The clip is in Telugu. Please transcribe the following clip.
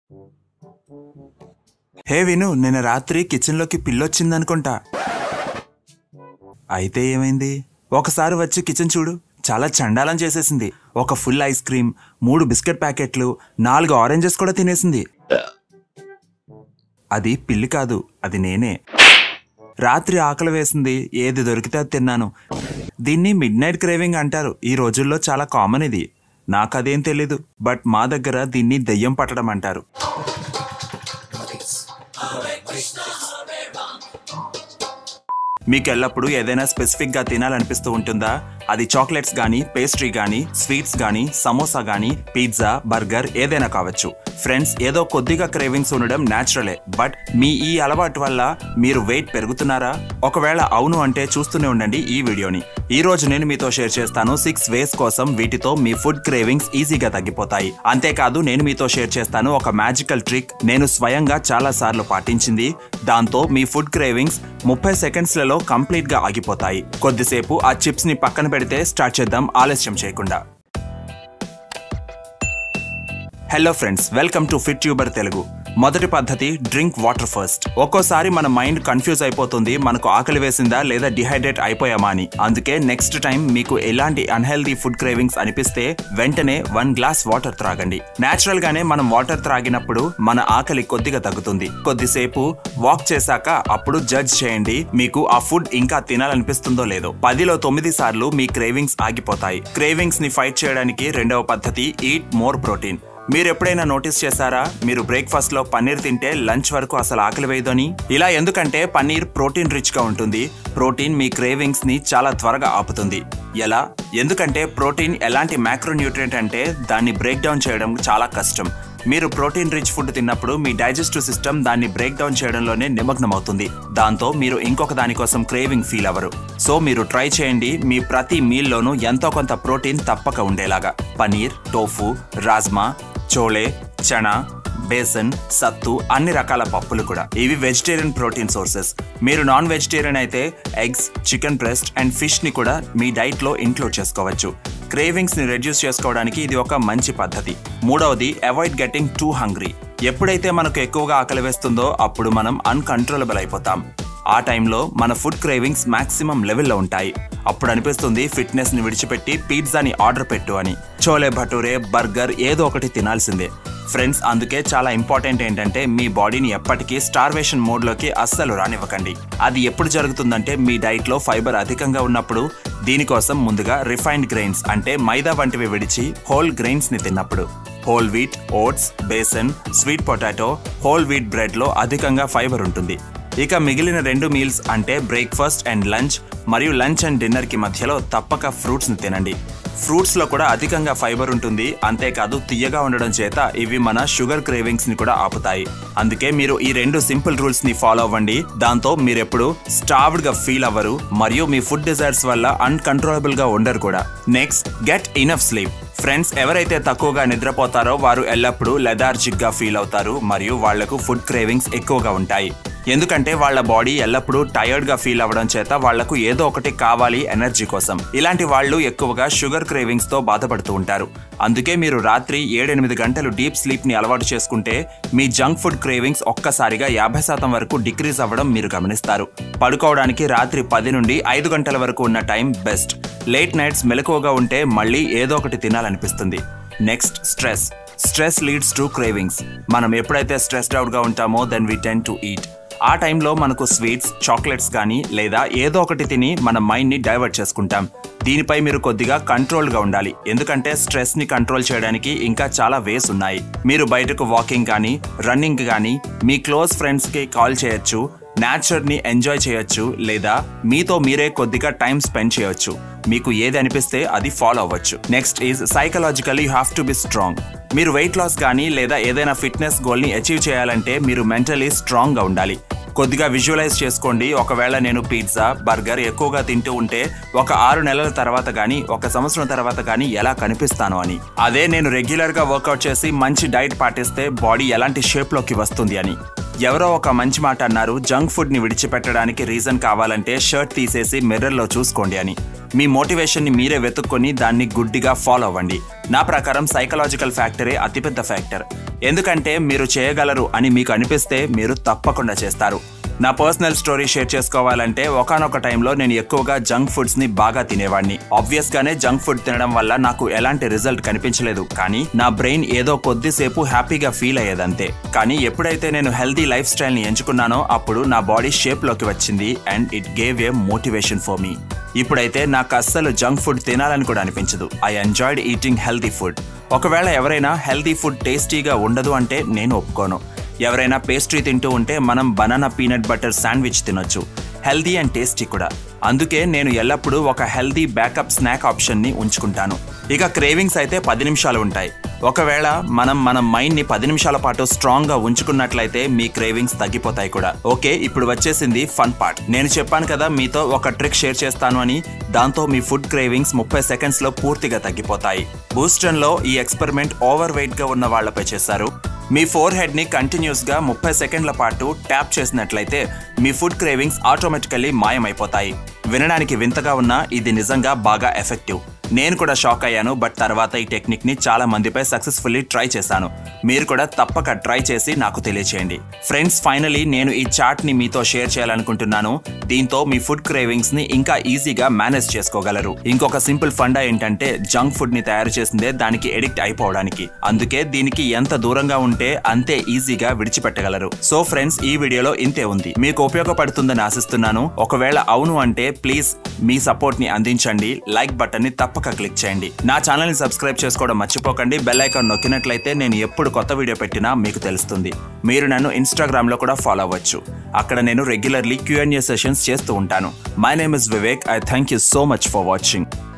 హే విను నిన్న రాత్రి కిచెన్లోకి పిల్లొచ్చిందనుకుంటా అయితే ఏమైంది ఒకసారి వచ్చి కిచెన్ చూడు చాలా చండాలం చేసేసింది ఒక ఫుల్ ఐస్ క్రీమ్ మూడు బిస్కెట్ ప్యాకెట్లు నాలుగు ఆరెంజెస్ కూడా తినేసింది అది పిల్లి కాదు అది నేనే రాత్రి ఆకలి వేసింది ఏది దొరికితే అది తిన్నాను దీన్ని మిడ్ నైట్ క్రేవింగ్ అంటారు ఈ రోజుల్లో చాలా కామన్ ఇది నాకు అదేం తెలీదు బట్ మా దగ్గర దీన్ని దెయ్యం పట్టడం అంటారు మీకు ఎల్లప్పుడూ ఏదైనా స్పెసిఫిక్ గా తినాలనిపిస్తూ ఉంటుందా అది చాక్లెట్స్ గానీ పేస్ట్రీ గానీ స్వీట్స్ గానీ సమోసా గానీ పిజ్జా బర్గర్ ఏదైనా కావచ్చు ఫ్రెండ్స్ ఏదో కొద్దిగా క్రేవింగ్స్ ఉండడం న్యాచురలే బట్ మీ ఈ అలవాటు వల్ల మీరు వెయిట్ పెరుగుతున్నారా ఒకవేళ అవును అంటే చూస్తూనే ఉండండి ఈ వీడియోని ఈ రోజు నేను మీతో షేర్ చేస్తాను సిక్స్ వేస్ కోసం వీటితో మీ ఫుడ్ క్రేవింగ్స్ ఈజీగా తగ్గిపోతాయి అంతేకాదు నేను మీతో షేర్ చేస్తాను ఒక మ్యాజికల్ ట్రిక్ నేను స్వయంగా చాలా సార్లు పాటించింది దాంతో మీ ఫుడ్ క్రేవింగ్స్ ముప్పై సెకండ్స్లలో కంప్లీట్ గా ఆగిపోతాయి కొద్దిసేపు ఆ చిప్స్ ని పక్కన పెడితే స్టార్ట్ చేద్దాం ఆలస్యం చేయకుండా hello friends welcome to fit tuber Telugu మొదటి పద్ధతి డ్రింక్ వాటర్ ఫస్ట్ ఒక్కోసారి మన మైండ్ కన్ఫ్యూజ్ అయిపోతుంది మనకు ఆకలి వేసిందా లేదా డిహైడ్రేట్ అయిపోయామా అని అందుకే నెక్స్ట్ టైం మీకు ఎలాంటి అన్హెల్దీ ఫుడ్ క్రేవింగ్స్ అనిపిస్తే వెంటనే వన్ గ్లాస్ వాటర్ త్రాగండి నేచురల్ గానే మనం వాటర్ త్రాగినప్పుడు మన ఆకలి కొద్దిగా తగ్గుతుంది కొద్దిసేపు వాక్ చేశాక అప్పుడు జడ్జ్ చేయండి మీకు ఆ ఫుడ్ ఇంకా తినాలనిపిస్తుందో లేదో పదిలో తొమ్మిది సార్లు మీ క్రేవింగ్స్ ఆగిపోతాయి క్రేవింగ్స్ ని ఫైట్ చేయడానికి రెండవ పద్ధతి ఈట్ మోర్ ప్రోటీన్ మీరు ఎప్పుడైనా నోటీస్ చేశారా మీరు బ్రేక్ఫాస్ట్ లో పన్నీర్ తింటే లంచ్ వరకు అసలు ఆకలి వేయదని ఇలా ఎందుకంటే పన్నీర్ ప్రోటీన్ రిచ్ గా ఉంటుంది ప్రోటీన్ మీ క్రేవింగ్స్ ని చాలా త్వరగా ఆపుతుంది ఎలా ఎందుకంటే ప్రోటీన్ ఎలాంటి మ్యాక్రోన్యూట్రియంట్ అంటే దాన్ని బ్రేక్ డౌన్ చేయడం చాలా కష్టం మీరు ప్రోటీన్ రిచ్ ఫుడ్ తిన్నప్పుడు మీ డైజెస్టివ్ సిస్టమ్ దాన్ని బ్రేక్ డౌన్ చేయడంలోనే నిమగ్నమవుతుంది దాంతో మీరు ఇంకొక దానికోసం క్రేవింగ్ ఫీల్ అవ్వరు సో మీరు ట్రై చేయండి మీ ప్రతి మీల్లోనూ ఎంతో కొంత ప్రోటీన్ తప్పక ఉండేలాగా పనీర్ టోఫు రాజ్మా చోళే చనా బేసన్ సత్తు అన్ని రకాల పప్పులు కూడా ఇవి వెజిటేరియన్ ప్రోటీన్ సోర్సెస్ మీరు నాన్ వెజిటేరియన్ అయితే eggs chicken breast and fish ని కూడా మీ డైట్ లో ఇంక్లూడ్ చేసుకోవచ్చు క్రేవింగ్స్ ని రెడ్యూస్ చేసుకోవడానికి ఇది ఒక మంచి పద్ధతి మూడవది అవాయిడ్ గెటింగ్ టూ హంగ్రీ ఎప్పుడైతే మనకు ఎక్కువగా ఆకలి వేస్తుందో అప్పుడు మనం అన్కంట్రోలబుల్ అయిపోతాం ఆ టైంలో మన ఫుడ్ క్రేవింగ్స్ మాక్సిమం లెవెల్లో ఉంటాయి అప్పుడు అనిపిస్తుంది ఫిట్నెస్ ని విడిచిపెట్టి పిజ్జాని ఆర్డర్ పెట్టు అని చోలే భటూరే బర్గర్ ఏదో ఒకటి తినాల్సిందే ఫ్రెండ్స్ అందుకే చాలా ఇంపార్టెంట్ ఏంటంటే మీ బాడీని ఎప్పటికీ స్టార్వేషన్ మోడ్లోకి అస్సలు రానివ్వకండి అది ఎప్పుడు జరుగుతుందంటే మీ డైట్లో ఫైబర్ అధికంగా ఉన్నప్పుడు దీనికోసం ముందుగా రిఫైన్డ్ గ్రెయిన్స్ అంటే మైదా వంటివి విడిచి హోల్ గ్రెయిన్స్ ని తిన్నప్పుడు whole wheat oats besan sweet potato whole wheat బ్రెడ్లో అధికంగా ఫైబర్ ఉంటుంది ఇక మిగిలిన రెండు మీల్స్ అంటే బ్రేక్ఫాస్ట్ అండ్ లంచ్ మరియు లంచ్ అండ్ డిన్నర్ కి మధ్యలో తప్పక ఫ్రూట్స్ ని తినండి ఫ్రూట్స్ లో కూడా అధికంగా ఫైబర్ ఉంటుంది అంతేకాదు తీయగా ఉండడం చేత ఇవి మన షుగర్ క్రేవింగ్స్ ని కూడా ఆపుతాయి అందుకే మీరు ఈ రెండు సింపుల్ రూల్స్ ని ఫాలో అవ్వండి దాంతో మీరెప్పుడు స్టావ్డ్ గా ఫీల్ అవ్వరు మరియు మీ ఫుడ్ డిజైర్స్ వల్ల అన్కంట్రోలబుల్ గా ఉండరు కూడా next get enough sleep friends ఎవరైతే తక్కువగా నిద్రపోతారో వారు ఎల్లప్పుడూ లెథార్జిక్ గా ఫీల్ అవుతారు మరియు వాళ్లకు ఫుడ్ క్రేవింగ్స్ ఎక్కువగా ఉంటాయి ఎందుకంటే వాళ్ళ బాడీ ఎల్లప్పుడూ టైర్డ్ గా ఫీల్ అవ్వడం చేత వాళ్లకు ఏదో ఒకటి కావాలి ఎనర్జీ కోసం ఇలాంటి వాళ్ళు ఎక్కువగా షుగర్ క్రేవింగ్స్ తో బాధపడుతూ ఉంటారు అందుకే మీరు రాత్రి ఏడెనిమిది గంటలు డీప్ స్లీప్ ని అలవాటు చేసుకుంటే మీ జంక్ ఫుడ్ క్రేవింగ్స్ ఒక్కసారిగా యాభై శాతం వరకు డిక్రీజ్ అవ్వడం మీరు గమనిస్తారు పడుకోవడానికి రాత్రి పది నుండి ఐదు గంటల వరకు ఉన్న టైం బెస్ట్ లేట్ నైట్స్ మెలకువగా ఉంటే మళ్ళీ ఏదో ఒకటి తినాలనిపిస్తుంది next stress stress leads to cravings మనం ఎప్పుడైతే స్ట్రెస్డ్ అవుట్ గా ఉంటామో then we tend to eat ఆ టైంలో మనకు స్వీట్స్ చాక్లెట్స్ కానీ లేదా ఏదో ఒకటి తిని మన మైండ్ని డైవర్ట్ చేసుకుంటాం దీనిపై మీరు కొద్దిగా కంట్రోల్గా ఉండాలి ఎందుకంటే స్ట్రెస్ని కంట్రోల్ చేయడానికి ఇంకా చాలా వేస్ ఉన్నాయి మీరు బయటకు వాకింగ్ కానీ రన్నింగ్ కానీ మీ క్లోజ్ ఫ్రెండ్స్కి కాల్ చేయొచ్చు ని ఎంజాయ్ చేయొచ్చు లేదా మీతో మీరే కొద్దిగా టైం స్పెండ్ చేయొచ్చు మీకు ఏది అనిపిస్తే అది ఫాలో అవ్వచ్చు next is psychological you have to be strong మీరు వెయిట్ లాస్ కానీ లేదా ఏదైనా ఫిట్నెస్ గోల్ని అచీవ్ చేయాలంటే మీరు మెంటలీ స్ట్రాంగ్గా ఉండాలి కొద్దిగా విజువలైజ్ చేసుకోండి ఒకవేళ నేను పిజ్జా బర్గర్ ఎక్కువగా తింటూ ఉంటే ఒక ఆరు నెలల తర్వాత కానీ ఒక సంవత్సరం తర్వాత కానీ ఎలా కనిపిస్తాను అని అదే నేను రెగ్యులర్గా వర్కౌట్ చేసి మంచి డైట్ పాటిస్తే బాడీ ఎలాంటి షేప్లోకి వస్తుంది అని ఎవరో ఒక మంచి మాట అన్నారు జంక్ ఫుడ్ ని విడిచిపెట్టడానికి రీజన్ కావాలంటే షర్ట్ తీసేసి మిర్రర్లో చూసుకోండి అని మీ మోటివేషన్ని మీరే వెతుక్కొని దాన్ని గుడ్డిగా ఫాలో అవ్వండి నా ప్రకారం సైకలాజికల్ ఫ్యాక్టరే అతిపెద్ద ఫ్యాక్టర్ ఎందుకంటే మీరు చేయగలరు అని మీకు అనిపిస్తే మీరు తప్పకుండా చేస్తారు నా పర్సనల్ స్టోరీ షేర్ చేసుకోవాలంటే ఒకనొక టైంలో నేను ఎక్కువగా జంక్ ఫుడ్స్ ని బాగా తినేవాడిని ఆబ్వియస్ గానే జంక్ ఫుడ్ తినడం వల్ల నాకు ఎలాంటి రిజల్ట్ కనిపించలేదు కానీ నా బ్రెయిన్ ఏదో కొద్దిసేపు హ్యాపీగా ఫీల్ అయ్యేదంతే కానీ ఎప్పుడైతే నేను హెల్దీ లైఫ్ స్టైల్ ని ఎంచుకున్నానో అప్పుడు నా బాడీ షేప్ లోకి వచ్చింది and it gave a motivation for me ఇప్పుడైతే నాకు అస్సలు జంక్ ఫుడ్ తినాలని కూడా అనిపించదు I enjoyed eating healthy food ఒకవేళ ఎవరైనా హెల్దీ ఫుడ్ టేస్టీగా ఉండదు అంటే నేను ఒప్పుకోను ఎవరైనా పేస్ట్రీ తింటూ ఉంటే మనం బనానా పీనట్ బటర్ శాండ్విచ్ తినొచ్చు హెల్దీ అండ్ టేస్టీ కూడా అందుకే నేను ఎల్లప్పుడూ ఒక హెల్దీ బ్యాకప్ స్నాక్ ఆప్షన్ని ఉంచుకుంటాను ఇక క్రేవింగ్స్ అయితే పది నిమిషాలు ఉంటాయి ఒకవేళ మనం మన మైండ్ని పది నిమిషాల పాటు స్ట్రాంగ్గా ఉంచుకున్నట్లయితే మీ క్రేవింగ్స్ తగ్గిపోతాయి కూడా ఓకే ఇప్పుడు వచ్చేసింది ఫన్ పార్ట్ నేను చెప్పాను కదా మీతో ఒక ట్రిక్ షేర్ చేస్తాను అని దాంతో మీ ఫుడ్ క్రేవింగ్స్ ముప్పై సెకండ్స్లో పూర్తిగా తగ్గిపోతాయి బూస్టన్లో ఈ ఎక్స్పెరిమెంట్ ఓవర్ వెయిట్గా ఉన్న వాళ్ళపై చేశారు మీ ఫోర్ హెడ్ ని కంటిన్యూస్ గా ముప్పై సెకండ్ల పాటు ట్యాప్ చేసినట్లయితే మీ ఫుడ్ క్రేవింగ్స్ ఆటోమేటికల్లీ మాయమైపోతాయి వినడానికి వింతగా ఉన్నా ఇది నిజంగా బాగా ఎఫెక్టివ్ నేను కూడా షాక్ అయ్యాను బట్ తర్వాత ఈ టెక్నిక్ ని చాలా మందిపై సక్సెస్ఫుల్లీ ట్రై చేశాను మీరు కూడా తప్పక ట్రై చేసి నాకు తెలియచేయండి ఫ్రెండ్స్ ఫైనలీ నేను ఈ చార్ట్ ని మీతో షేర్ చేయాలనుకుంటున్నాను దీంతో మీ ఫుడ్ క్రేవింగ్స్ ని ఇంకా ఈజీగా మేనేజ్ చేసుకోగలరు ఇంకొక సింపుల్ ఫండా ఏంటంటే జంక్ ఫుడ్ ని తయారు చేసిందే దానికి ఎడిక్ట్ అయిపోవడానికి అందుకే దీనికి ఎంత దూరంగా ఉంటే అంతే ఈజీగా విడిచిపెట్టగలరు సో ఫ్రెండ్స్ ఈ వీడియోలో ఇంతే ఉంది మీకు ఉపయోగపడుతుందని ఆశిస్తున్నాను ఒకవేళ అవును అంటే ప్లీజ్ మీ సపోర్ట్ ని అందించండి లైక్ బటన్ ని తప్పక క్లిక్ చేయండి నా ఛానల్ ని సబ్స్క్రైబ్ చేసుకోవడం మర్చిపోకండి బెల్ ఐకాన్ నొక్కినట్లయితే నేను ఎప్పుడు కొత్త వీడియో పెట్టినా మీకు తెలుస్తుంది మీరు నన్ను ఇన్స్టాగ్రామ్ లో కూడా ఫాలో అవ్వచ్చు అక్కడ నేను రెగ్యులర్లీ క్యూఎన్ఏ సెషన్స్ చేస్తూ ఉంటాను my name is Vivek I thank you so much for watching